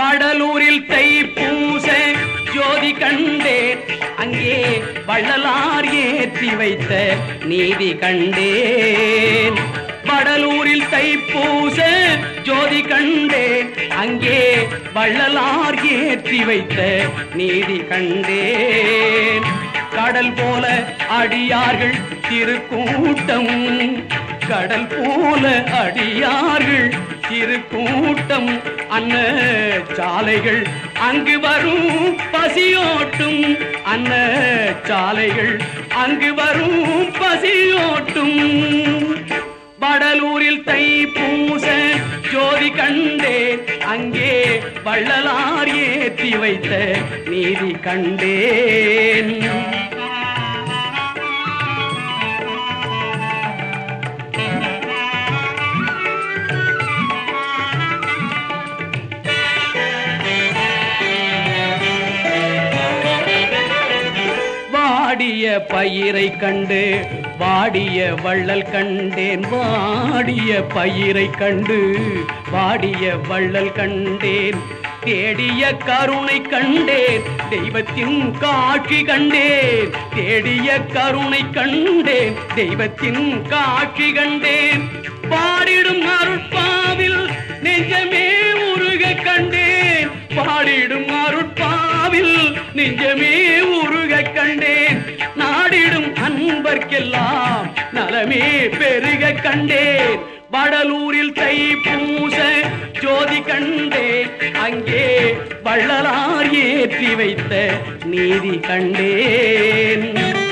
வடலூரில் தைப்பூச ஜோதி கண்டேன் அங்கே வள்ளலார் ஏற்றி வைத்த நீதி கண்டேன் வடலூரில் தைப்பூச ஜோதி கண்டேன் அங்கே வள்ளலார் ஏற்றி வைத்த நீதி கண்டேன் கடல் போல அடியார்கள் திருக்கூட்டம் கடல் போல அடியார்கள் திருக்கூட்டம் அன்ன சாலைகள் அங்கு வரும் பசியோட்டும் அன்ன சாலைகள் அங்கு வரும் பசியோட்டும் வடலூரில் தை பூச ஜோதி கண்டேன் அங்கே வள்ளலார் ஏற்றி வைத்த நீதி கண்டேன் வாடிய பயிரை கண்டு வாடிய வள்ளல் கண்டேன் வாடிய பயிரை கண்டு வாடிய வள்ளல் கண்டேன் தேடிய கருணை கண்டேன் தெய்வத்தின் காட்சி கண்டேன் தேடிய கருணை கண்டேன் தெய்வத்தின் காட்சி கண்டேன் பாடிடும் அருட்பாவில் நெஞ்சமே உருக கண்டேன் பாடிடும் அருட்பாவில் நெஞ்சமே உருக கண்டேன் நாடிடும் அன்பர்க்கெல்லாம் நலமே பெருக கண்டேன் வடலூரில் தை பூச ஜோதி கண்டேன் அங்கே வள்ளலார் ஏற்றி வைத்த நீதி கண்டேன்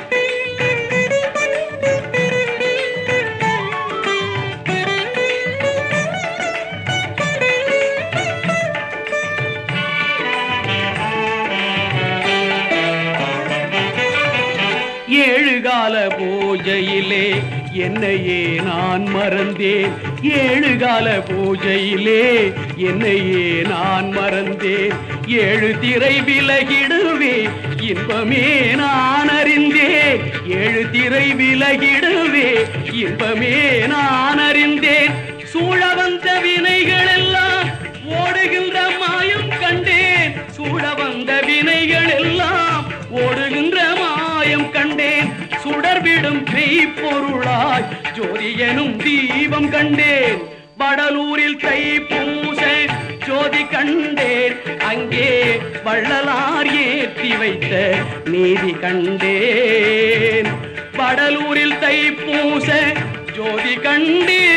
ஏழு கால பூஜையிலே என்னையே நான் மறந்தேன் ஏழு கால பூஜையிலே என்னையே நான் மறந்தேன் ஏழு திரை விலகிடுவே இன்பமே நான் அறிந்தேன் ஏழு திரை விலகிடுவே இன்பமே நான் அறிந்தேன் சூழ வந்த வினைகள் எல்லாம் ஓடுகின்ற மாயம் கண்டேன் சூழ வந்த வினைகள் எல்லாம் ஓடுகின்ற மாயம் கண்டேன் சுடர்விடும் மெய்ப்பொருளாய் ஜோதி எனும் தீபம் கண்டேன் வடலூரில் தை பூச ஜோதி கண்டேன் அங்கே வள்ளலார் ஏற்றி வைத்த நீதி கண்டேன் வடலூரில் தை பூச ஜோதி கண்டேன்